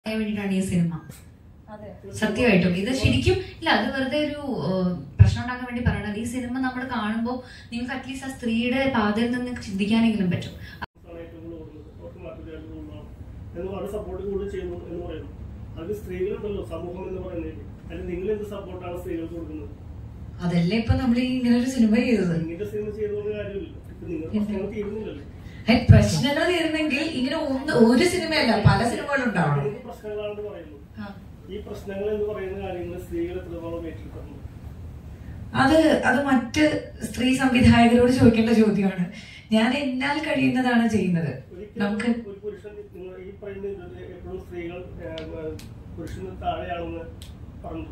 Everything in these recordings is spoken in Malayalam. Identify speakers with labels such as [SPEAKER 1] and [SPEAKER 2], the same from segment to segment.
[SPEAKER 1] പറയാൻ വേണ്ടിയിട്ടാണ് ഈ സിനിമ
[SPEAKER 2] അതെ
[SPEAKER 1] സത്യമായിട്ടും ഇത് ശരിക്കും ഇല്ല അത് വെറുതെ ഒരു ഏഹ്, പ്രശ്നം ഉണ്ടാക്കാൻ വേണ്ടി പറയണത് ഈ സിനിമ നമ്മൾ കാണുമ്പോൾ നിങ്ങൾക്ക് അറ്റ്ലീസ്റ്റ് ആ സ്ത്രീയുടെ പാതയിൽ നിന്ന് ചിന്തിക്കാനെങ്കിലും പറ്റും
[SPEAKER 3] ആണ് ഏറ്റവും കൂടുതൽ ഓടുന്നത് ഡോക്ടർ മാറ്റുകയാണ് കൂടുതലാണ് എന്ന് പറഞ്ഞ് സപ്പോർട്ട് കൂടുതൽ ചെയ്യുന്നു എന്ന് പറയുന്നു അത് സ്ത്രീകളുണ്ടല്ലോ സമൂഹം എന്ന് പറയുന്നത് അതിൽ നിങ്ങൾ എന്ത് സപ്പോർട്ടാണ് സ്ത്രീകൾക്ക് കൊടുക്കുന്നത്
[SPEAKER 4] അതല്ലേ ഇപ്പൊ നമ്മൾ ഈ ഇങ്ങനെ ഒരു സിനിമ ചെയ്തത്
[SPEAKER 3] ഇങ്ങനത്തെ സിനിമ ചെയ്തുകൊണ്ട് കാര്യമില്ല ഇപ്പൊ നിങ്ങൾ പ്രശ്നങ്ങൾ തീരുന്നില്ലല്ലോ
[SPEAKER 4] ഏ, പ്രശ്നങ്ങൾ തീർന്നെങ്കിൽ ഇങ്ങനെ ഒന്ന് ഒരു സിനിമയല്ല പല സിനിമകളും ഉണ്ടാവണം
[SPEAKER 3] നിങ്ങൾക്ക് പ്രശ്നങ്ങളാണെന്ന് പറയുന്നു ഈ പ്രശ്നങ്ങൾ എന്ന് പറയുന്ന കാര്യങ്ങൾ സ്ത്രീകൾ എത്രത്തോളം ഏറ്റെടുക്കുന്നു
[SPEAKER 4] അത് അത് മറ്റ് സ്ത്രീ സംവിധായകരോട് ചോദിക്കേണ്ട ചോദ്യമാണ് ഞാൻ എന്നാൽ കഴിയുന്നതാണ് ചെയ്യുന്നത് നമുക്ക്
[SPEAKER 3] ഒരിക്കലും ഒരു പുരുഷൻ നിങ്ങൾ ഈ പറയുന്ന ഇതിൽ എപ്പോഴും സ്ത്രീകൾ ഏഹ്, പുരുഷന് താഴെയാണെന്ന് പറഞ്ഞു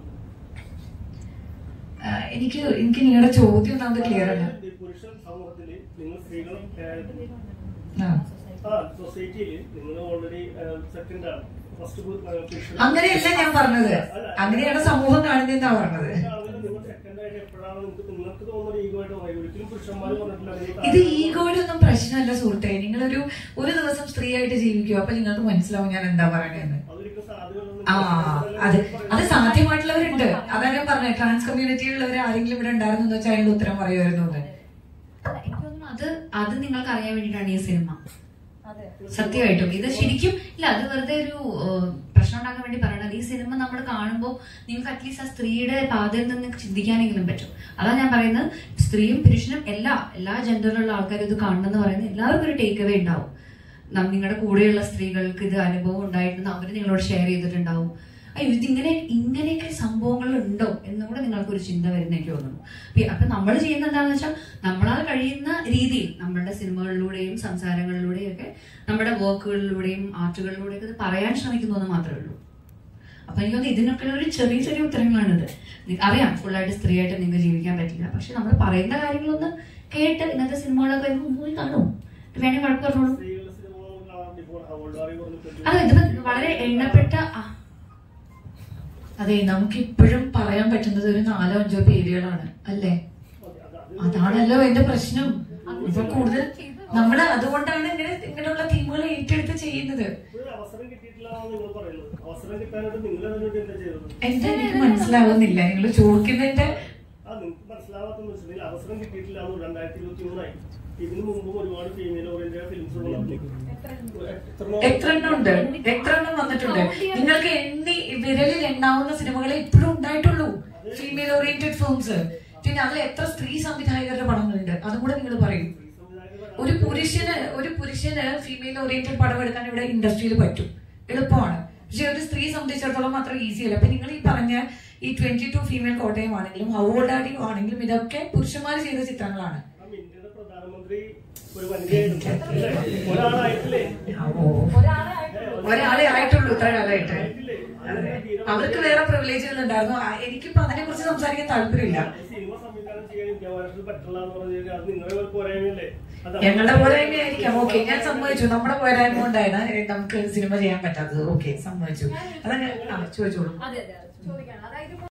[SPEAKER 4] ആ, എനിക്ക് എനിക്ക് നിങ്ങളുടെ ചോദ്യം ഒന്നാമത് ക്ലിയർ അല്ല
[SPEAKER 3] ഈ പുരുഷൻ സമൂഹത്തിൽ നിങ്ങൾ സ്ത്രീകൾ ഏഹ്,
[SPEAKER 4] ആ.
[SPEAKER 3] ആ സൊസൈറ്റിയിൽ നിങ്ങൾ ഓൾറെഡി സെക്കൻഡ് ആണ് ഫസ്റ്റ് പുരുഷൻ
[SPEAKER 4] അങ്ങനെയല്ല ഞാൻ പറഞ്ഞത് അങ്ങനെയാണ് സമൂഹം കാണുന്നതെന്നാ പറഞ്ഞത്
[SPEAKER 3] നിങ്ങൾ സെക്കൻഡ് ആയിട്ട് എപ്പോഴാണ് നിങ്ങൾക്ക് നിങ്ങൾക്ക് തോന്നുന്ന ഈഗോ ആയിട്ട് പറയുന്നത് ഒരിക്കലും പുരുഷന്മാർ പറഞ്ഞിട്ടില്ല നിങ്ങൾ
[SPEAKER 4] ഇത് ഈഗോയുടെ ഒന്നും പ്രശ്നമല്ല സുഹൃത്തെ നിങ്ങളൊരു ഒരു ദിവസം സ്ത്രീ ആയിട്ട് ജീവിക്കുക അപ്പൊ നിങ്ങൾക്ക് മനസ്സിലാവും ഞാൻ എന്താ പറയണതെന്ന്
[SPEAKER 3] അതൊരിക്കലും സാധ്യമല്ലെന്ന്
[SPEAKER 4] ആ അത് അത് സാധ്യമായിട്ടുള്ളവരുണ്ട് അതാ ഞാൻ പറഞ്ഞത് ട്രാൻസ് കമ്മ്യൂണിറ്റിയിലുള്ളവർ ആരെങ്കിലും ഇവിടെ ഉണ്ടായിരുന്നു എന്ന് വെച്ചാൽ അതിനുള്ള ഉത്തരം പറയുമായിരുന്നു എന്ന്
[SPEAKER 1] അല്ല, എനിക്ക് തോന്നുന്നു അത് അത് നിങ്ങൾക്ക് അറിയാൻ വേണ്ടിയിട്ടാണ് ഈ സിനിമ
[SPEAKER 2] അതെ
[SPEAKER 1] സത്യമായിട്ടും ഇത് ശരിക്കും ഇല്ല അത് വെറുതെ ഒരു ഏഹ്, പ്രശ്നം ഉണ്ടാക്കാൻ വേണ്ടി പറയണത് ഈ സിനിമ നമ്മൾ കാണുമ്പോൾ നിങ്ങൾക്ക് അറ്റ്ലീസ്റ്റ് ആ സ്ത്രീയുടെ പാതയിൽ നിന്ന് ചിന്തിക്കാനെങ്കിലും പറ്റും അതാ ഞാൻ പറയുന്നത് സ്ത്രീയും പുരുഷനും എല്ലാ എല്ലാ ജെൻഡറിലുള്ള ആൾക്കാരും ഇത് കാണണമെന്ന് പറയുന്നത് എല്ലാവർക്കും ഒരു ടേക്ക് അവേ ഉണ്ടാവും നം- നിങ്ങളുടെ കൂടെയുള്ള സ്ത്രീകൾക്ക് ഇത് അനുഭവം ഉണ്ടായിട്ടുണ്ട് അവർ നിങ്ങളോട് ഷെയർ ചെയ്തിട്ടുണ്ടാവും അയ്യോ ഇതിങ്ങനെ ഇങ്ങനെയൊക്കെ സംഭവങ്ങൾ ഉണ്ടോ എന്നുകൂടെ നിങ്ങൾക്ക് ഒരു ചിന്ത വരുന്ന എനിക്ക് തോന്നുന്നു പി- അപ്പൊ നമ്മൾ ചെയ്യുന്ന എന്താണെന്ന് വെച്ചാൽ നമ്മളാൽ കഴിയുന്ന രീതിയിൽ നമ്മളുടെ സിനിമകളിലൂടെയും സംസാരങ്ങളിലൂടെയും ഒക്കെ നമ്മുടെ വർക്കുകളിലൂടെയും ആർട്ടുകളിലൂടെയും ഒക്കെ ഇത് പറയാൻ ശ്രമിക്കുന്നു എന്ന് മാത്രമേ ഉള്ളൂ അപ്പൊ എനിക്ക് തോന്നുന്നു ഇതിനൊക്കെ ഒരു ചെറിയ ചെറിയ ഉത്തരങ്ങളാണിത് നി- അറിയാം ഫുള്ളായിട്ട് സ്ത്രീയായിട്ട് നിങ്ങൾക്ക് ജീവിക്കാൻ പറ്റില്ല പക്ഷെ നമ്മൾ പറയുന്ന കാര്യങ്ങളൊന്ന് കേട്ട് ഇന്നത്തെ സിനിമകളൊക്കെ വരുമ്പോൾ പോയി കാണും വേണമെങ്കിൽ വഴക്ക് പറഞ്ഞോളൂ
[SPEAKER 3] സ്ത്രീകളുടെ സിനിമകൾ കാണാൻ ഇപ്പോൾ ഹവൾദാറി പറഞ്ഞിട്ടുണ്ട്
[SPEAKER 1] അതെ ഇതിപ്പോ വളരെ എണ്ണപ്പെട്ട ആ,
[SPEAKER 4] അതെ നമുക്ക് ഇപ്പോഴും പറയാൻ പറ്റുന്നത് ഒരു നാലോ അഞ്ചോ പേരുകളാണ് അല്ലേ അതാണല്ലോ എന്റെ പ്രശ്നം ഇപ്പൊ കൂടുതൽ നമ്മള് അതുകൊണ്ടാണ് ഇങ്ങനെ ഇങ്ങനെയുള്ള തീമുകൾ ഏറ്റെടുത്ത് ചെയ്യുന്നത്
[SPEAKER 3] ഒരു അവസരം കിട്ടിയിട്ടില്ല എന്നാണ് നിങ്ങൾ പറയുന്നത് അവസരം കിട്ടാനായിട്ട് നിങ്ങൾ അതിനുവേണ്ടി എന്താ ചെയ്തത്
[SPEAKER 4] എന്താ എനിക്ക് മനസ്സിലാവുന്നില്ല നിങ്ങൾ ചോദിക്കുന്നതിന്റെ
[SPEAKER 3] ആ നിങ്ങൾക്ക് മനസ്സിലാവാത്തെന്ന് വെച്ചിട്ടുണ്ടെങ്കിൽ അവസരം കിട്ടിയിട്ടില്ല എന്ന് രണ്ടായിരത്തി ഇരുപത്തി മൂന്നായി ഇതിനു മുമ്പും ഒരുപാട് ഫീമെയിൽ ഓറിയന്റഡ് ഫിലിംസ്
[SPEAKER 4] എത്ര എണ്ണം ഉണ്ട് എത്ര എണ്ണം വന്നിട്ടുണ്ട് നിങ്ങൾക്ക് എണ്ണി വിരലിൽ എണ്ണാവുന്ന സിനിമകളെ ഇപ്പോഴും ഉണ്ടായിട്ടുള്ളൂ ഫീമെയിൽ ഓറിയന്റഡ് ഫിലിംസ് പിന്നെ അതിൽ എത്ര സ്ത്രീ സംവിധായകരുടെ പടങ്ങളുണ്ട് അതും കൂടെ നിങ്ങൾ പറയും ഒരു പുരുഷന് ഒരു പുരുഷന് ഫീമെയിൽ ഓറിയന്റഡ് പടം എടുക്കാൻ ഇവിടെ ഇൻഡസ്ട്രിയിൽ പറ്റും എളുപ്പമാണ് പക്ഷെ ഒരു സ്ത്രീ സംബന്ധിച്ചിടത്തോളം അത്ര ഈസി അല്ല അപ്പൊ നിങ്ങൾ ഈ പറഞ്ഞ ഈ ട്വന്റി ടു ഫീമെയിൽ കോട്ടയം ആണെങ്കിലും ഹൗഡാഡി ആണെങ്കിലും ഇതൊക്കെ പുരുഷന്മാർ ചെയ്ത ചിത്രങ്ങളാണ്
[SPEAKER 3] ഇന്ത്യയുടെ പ്രധാനമന്ത്രി ഒരു വനിതയായിരുന്നു അല്ലേ? ഒരാളായിട്ടില്ലേ
[SPEAKER 4] ഓ
[SPEAKER 2] ഒരാളെ ആയിട്ടുള്ളൂ
[SPEAKER 4] ഒരാളെ ആയിട്ടുള്ളൂ ഇത്ര കാലമായിട്ട് അതെ. അവർക്ക് വേറെ പ്രിവിലേജുകൾ ഉണ്ടായിരുന്നു ആ, എനിക്കിപ്പോ അതിനെ കുറിച്ച് സംസാരിക്കാൻ താല്പര്യമില്ല
[SPEAKER 3] ഈ സിനിമ സംവിധാനം ചെയ്യാൻ ഇന്ത്യ ഭാരതത്തിൽ പറ്റില്ല എന്ന് പറഞ്ഞാൽ അത് നിങ്ങളുടെ പോരായ്മയല്ലേ അത്
[SPEAKER 4] ഞങ്ങളുടെ പോരായ്മ ആയിരിക്കാം ഓക്കെ ഞാൻ സമ്മതിച്ചു നമ്മുടെ പോരായ്മ കൊണ്ടാണ് നമുക്ക് സിനിമ ചെയ്യാൻ പറ്റാത്തത് ഓക്കെ സമ്മതിച്ചു അതങ്ങനെ ആ ചോദിച്ചോളൂ
[SPEAKER 2] അതെ അതെ ചോദിക്കണം അതായത്